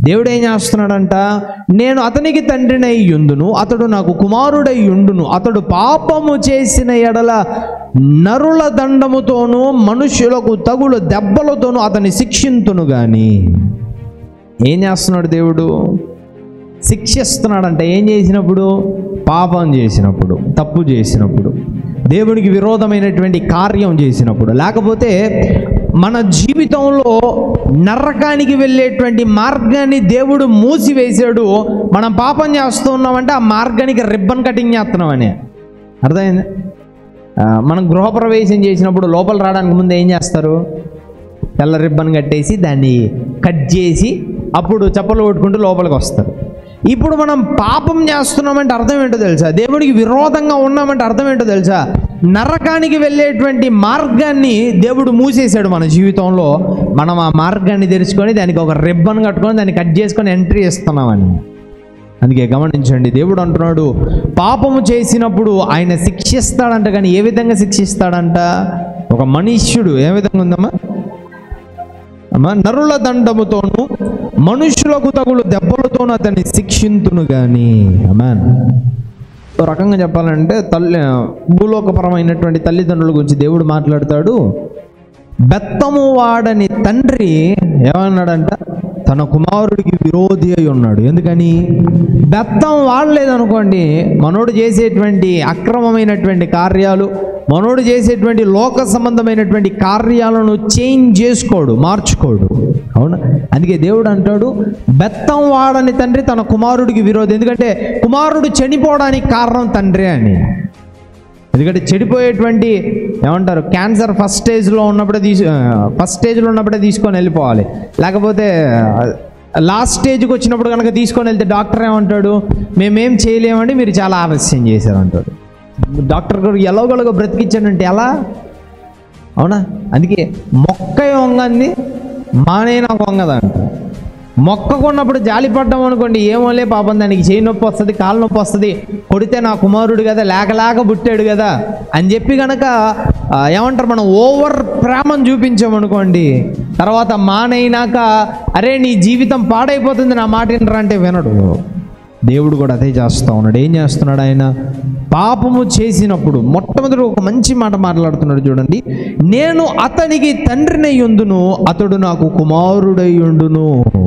దేవుడు ఏం చేస్తున్నాడంట నేను అతనికి తండ్రినై యుందును అతడు నాకు కుమారుడై యుండును అతడు పాపము చేసిన ఎడల నరుల దండముతోనూ మనుషులకు తగులు దెబ్బలతోనూ అతని శిక్షింతును గాని ఏం చేస్తున్నాడు దేవుడు శిక్షిస్తున్నాడంట ఏం చేసినప్పుడు పాపం చేసినప్పుడు తప్పు చేసినప్పుడు దేవునికి విరోధమైనటువంటి కార్యం చేసినప్పుడు లేకపోతే మన జీవితంలో నరకానికి వెళ్ళేటువంటి మార్గాన్ని దేవుడు మూసివేశాడు మనం పాపం చేస్తూ ఉన్నామంటే ఆ మార్గానికి రిబ్బన్ కటింగ్ చేస్తున్నామని అర్థమైంది ఆ, మనం గృహప్రవేశం చేసినప్పుడు లోపల రావడానికి ముందు ఏం చేస్తారు తెల్ల రిబ్బన్ కట్టేసి దాన్ని కట్ చేసి అప్పుడు చప్పలు కొట్టుకుంటూ లోపలికి వస్తారు ఇప్పుడు మనం పాపం చేస్తున్నామంటే అర్థం ఏంటో తెలుసా దేవుడికి విరోధంగా ఉన్నామంటే అర్థం ఏంటో తెలుసా నరకానికి వెళ్ళేటువంటి మార్గాన్ని దేవుడు మూసేశాడు మన జీవితంలో మనం ఆ మార్గాన్ని తెరుచుకొని దానికి ఒక రిబ్బన్ కట్టుకొని దాన్ని కట్ చేసుకొని ఎంట్రీ ఇస్తున్నామని అందుకే గమనించండి దేవుడు అంటున్నాడు పాపము చేసినప్పుడు ఆయన శిక్షిస్తాడంట కానీ ఏ విధంగా శిక్షిస్తాడంట ఒక మనుష్యుడు ఏ విధంగా ఉందమ్మా అమ్మా నరుల దండముతోను మనుషులకు తగులు దెబ్బలతోనూ అతన్ని శిక్షింతును గాని అమాన్ ఒక రకంగా చెప్పాలంటే తల్లి భూలోకపరమైనటువంటి తల్లిదండ్రుల గురించి దేవుడు మాట్లాడతాడు బెత్తము వాడని తండ్రి ఏమన్నాడంట తన కుమారుడికి విరోధి అయి ఉన్నాడు ఎందుకని బెత్తం వాడలేదనుకోండి మనోడు చేసేటువంటి అక్రమమైనటువంటి కార్యాలు మనోడు చేసేటువంటి లోక సంబంధమైనటువంటి కార్యాలను చేంజ్ చేసుకోడు మార్చుకోడు అవునా అందుకే దేవుడు అంటాడు బెత్తం వాడని తండ్రి తన కుమారుడికి విరోధి ఎందుకంటే కుమారుడు చనిపోవడానికి కారణం తండ్రి అని ఎందుకంటే చెడిపోయేటువంటి ఏమంటారు క్యాన్సర్ ఫస్ట్ స్టేజ్లో ఉన్నప్పుడే తీసు ఫస్ట్ స్టేజ్లో ఉన్నప్పుడే తీసుకొని వెళ్ళిపోవాలి లేకపోతే లాస్ట్ స్టేజ్కి వచ్చినప్పుడు కనుక తీసుకొని వెళ్తే డాక్టర్ ఏమంటాడు మేమేం చేయలేమండి మీరు చాలా ఆలస్యం చేశారు అంటాడు డాక్టర్ గారు ఎలాగోలాగో బ్రతికించాడంటే ఎలా అవునా అందుకే మొక్క వంగంది మానే నాకు వంగదంట మొక్క కొన్నప్పుడు జాలి పడ్డాం అనుకోండి ఏమోలే పాపం దానికి చేయి నొప్పి వస్తుంది కాలు నొప్పి వస్తుంది కొడితే నా కుమారుడు కదా లేక లేక పుట్టాడు కదా అని చెప్పి కనుక ఆ, ఏమంటారు మనం ఓవర్ ప్రేమను చూపించామనుకోండి తర్వాత మానైనాక అరే నీ జీవితం పాడైపోతుంది నా మాట వినరా అంటే వినడు దేవుడు కూడా అదే చేస్తా ఉన్నాడు ఏం చేస్తున్నాడు ఆయన పాపము చేసినప్పుడు మొట్టమొదటి ఒక మంచి మాట మాట్లాడుతున్నాడు చూడండి నేను అతనికి తండ్రినై ఉండును అతడు నాకు కుమారుడై ఉండును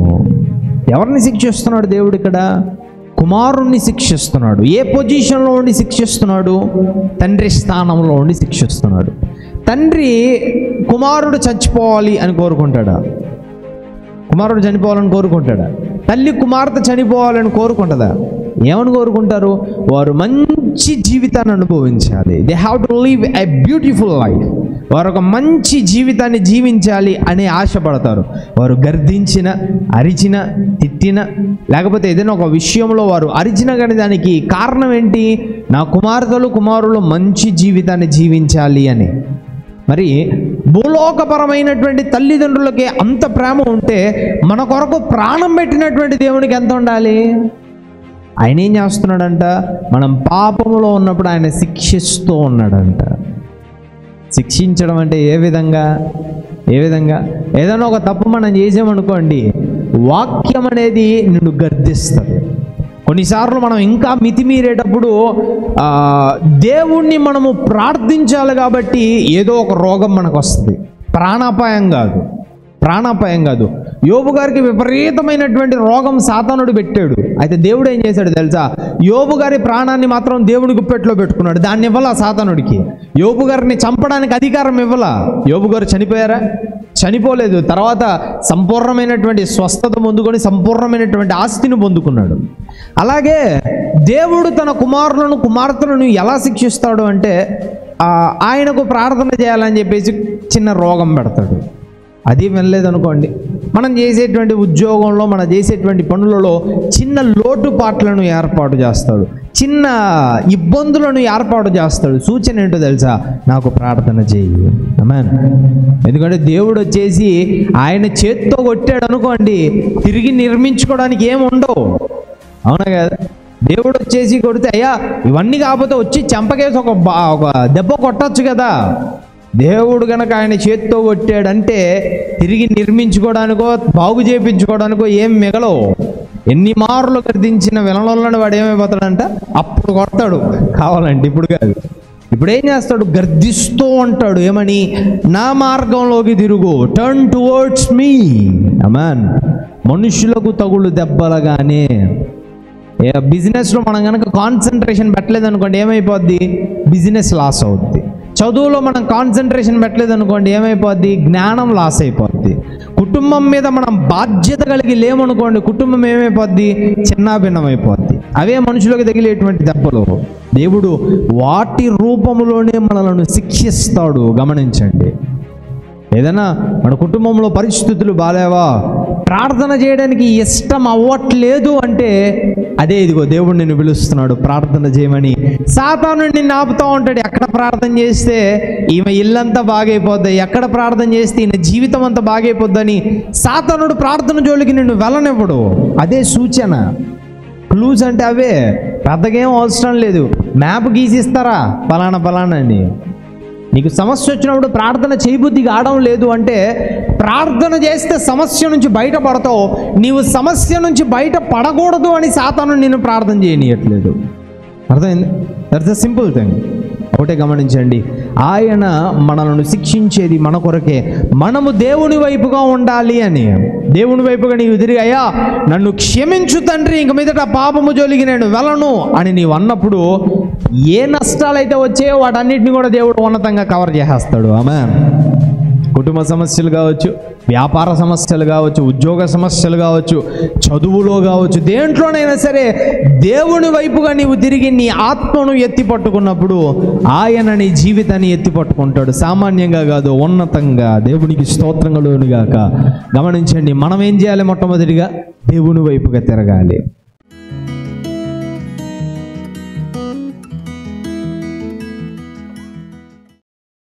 ఎవరిని శిక్షిస్తున్నాడు దేవుడు ఇక్కడ కుమారుణ్ణి శిక్షిస్తున్నాడు ఏ పొజిషన్లో ఉండి శిక్షిస్తున్నాడు తండ్రి స్థానంలో ఉండి శిక్షిస్తున్నాడు తండ్రి కుమారుడు చచ్చిపోవాలి అని కోరుకుంటాడా కుమారుడు చనిపోవాలని కోరుకుంటాడా తల్లి కుమార్తె చనిపోవాలని కోరుకుంటుందా ఏమని కోరుకుంటారు వారు మంచి జీవితాన్ని అనుభవించాలి they have to live a beautiful life వారు ఒక మంచి జీవితాన్ని జీవించాలి అని ఆశపడతారు వారు గర్దించిన అరిచిన తిట్టిన లేకపోతే ఏదైనా ఒక విషయంలో వారు అరిచిన కానీ దానికి కారణం ఏంటి నా కుమార్తెలు కుమారులు మంచి జీవితాన్ని జీవించాలి అని మరి భూలోకపరమైనటువంటి తల్లిదండ్రులకి అంత ప్రేమ ఉంటే మన కొరకు ప్రాణం పెట్టినటువంటి దేవునికి ఎంత ఉండాలి ఆయన ఏం చేస్తున్నాడంట మనం పాపములో ఉన్నప్పుడు ఆయన శిక్షిస్తూ ఉన్నాడంట శిక్షించడం అంటే ఏ విధంగా ఏ విధంగా ఏదైనా ఒక తప్పు మనం చేసామనుకోండి వాక్యం అనేది నిన్ను గర్దిస్తుంది కొన్నిసార్లు మనం ఇంకా మితిమీరేటప్పుడు ఆ, దేవుణ్ణి మనము ప్రార్థించాలి కాబట్టి ఏదో ఒక రోగం మనకు వస్తుంది ప్రాణాపాయం కాదు ప్రాణాపాయం కాదు యోబు గారికి విపరీతమైనటువంటి రోగం సాతానుడు పెట్టాడు అయితే దేవుడు ఏం చేశాడు తెలుసా యోబు గారి ప్రాణాన్ని మాత్రం దేవుడి గుప్పెట్లో పెట్టుకున్నాడు దాన్ని ఇవ్వాల సాతానుడికి యోబు గారిని చంపడానికి అధికారం ఇవ్వాల యోబు గారు చనిపోయారా చనిపోలేదు తర్వాత సంపూర్ణమైనటువంటి స్వస్థత పొందుకొని సంపూర్ణమైనటువంటి ఆస్తిని పొందుకున్నాడు అలాగే దేవుడు తన కుమారులను కుమార్తెలను ఎలా శిక్షిస్తాడు అంటే ఆ, ఆయనకు ప్రార్థన చేయాలని చెప్పేసి చిన్న రోగం పెడతాడు అది వినలేదనుకోండి మనం చేసేటువంటి ఉద్యోగంలో మనం చేసేటువంటి పనులలో చిన్న లోటుపాట్లను ఏర్పాటు చేస్తాడు చిన్న ఇబ్బందులను ఏర్పాటు చేస్తాడు సూచన ఏంటో తెలుసా నాకు ప్రార్థన చేయి అమ్మాన్ ఎందుకంటే దేవుడు వచ్చేసి ఆయన చేత్తో కొట్టాడు అనుకోండి తిరిగి నిర్మించుకోవడానికి ఏమి ఉండవు అవునా కదా దేవుడు వచ్చేసి కొడితే అయ్యా ఇవన్నీ కాకపోతే వచ్చి చెంపకేసి ఒక బా- ఒక దెబ్బ కొట్టచ్చు కదా దేవుడు గనక ఆయన చేత్తో కొట్టాడంటే తిరిగి నిర్మించుకోవడానికో బాగు చేయించుకోవడానికో ఏం మిగలవు ఎన్ని మార్లు గర్దించిన వినడంలో వాడు ఏమైపోతాడంట అప్పుడు కొడతాడు కావాలంటే ఇప్పుడు కాదు ఇప్పుడు ఏం చేస్తాడు గర్దిస్తూ ఉంటాడు ఏమని నా మార్గంలోకి తిరుగు టర్న్ టువర్డ్స్ మీ అమాన్ మనుషులకు తగులు దెబ్బలగానే ఏ బిజినెస్లో మనం కనుక కాన్సన్ట్రేషన్ పెట్టలేదు అనుకోండి ఏమైపోద్ది బిజినెస్ లాస్ అవుద్ది చదువులో మనం కాన్సన్ట్రేషన్ పెట్టలేదు అనుకోండి ఏమైపోద్ది జ్ఞానం లాస్ అయిపోద్ది కుటుంబం మీద మనం బాధ్యత కలిగి లేమనుకోండి కుటుంబం ఏమైపోద్ది చిన్నాభిన్నం అయిపోద్ది అవే మనుషులకు తగిలేటువంటి దెబ్బలు దేవుడు వాటి రూపంలోనే మనలను శిక్షిస్తాడు గమనించండి ఏదైనా మన కుటుంబంలో పరిస్థితులు బాలేవా ప్రార్థన చేయడానికి ఇష్టం అవ్వట్లేదు అంటే అదే ఇదిగో దేవుడు నిన్ను పిలుస్తున్నాడు ప్రార్థన చేయమని సాతాను నిన్ను ఆపుతా ఉంటాడు ఎక్కడ ప్రార్థన చేస్తే ఈమె ఇల్లంతా బాగైపోద్ది ఎక్కడ ప్రార్థన చేస్తే ఈయన జీవితం అంతా బాగైపోద్దని సాతానుడు ప్రార్థన జోలికి నిన్ను వెళ్ళనివ్వడు అదే సూచన క్లూస్ అంటే అవే పెద్దగేం అవసరం లేదు మ్యాప్ గీసిస్తారా పలానా పలానా అని నీకు సమస్య వచ్చినప్పుడు ప్రార్థన చేయబుద్ధి కావడం లేదు అంటే ప్రార్థన చేస్తే సమస్య నుంచి బయటపడతావు నీవు సమస్య నుంచి బయట పడకూడదు అని సాతాను నిన్ను ప్రార్థన చేయనీయట్లేదు అర్థమైంది దట్స్ అ సింపుల్ థింగ్ ఒకటే గమనించండి ఆయన మనలను శిక్షించేది మన కొరకే మనము దేవుని వైపుగా ఉండాలి అని దేవుని వైపుగా నీవు తిరిగి అయ్యా నన్ను క్షమించు తండ్రి ఇంక మీదట పాపము జోలికి నేను వెళ్ళను అని నీవు అన్నప్పుడు ఏ నష్టాలైతే వచ్చాయో వాటన్నిటిని కూడా దేవుడు ఉన్నతంగా కవర్ చేసేస్తాడు ఆమె కుటుంబ సమస్యలు కావచ్చు వ్యాపార సమస్యలు కావచ్చు ఉద్యోగ సమస్యలు కావచ్చు చదువులో కావచ్చు దేంట్లోనైనా సరే దేవుని వైపుగా నీవు తిరిగి నీ ఆత్మను ఎత్తి పట్టుకున్నప్పుడు ఆయన నీ జీవితాన్ని ఎత్తి పట్టుకుంటాడు సామాన్యంగా కాదు ఉన్నతంగా దేవునికి స్తోత్రంలోనుగాక గమనించండి మనం ఏం చేయాలి మొట్టమొదటిగా దేవుని వైపుగా తిరగాలి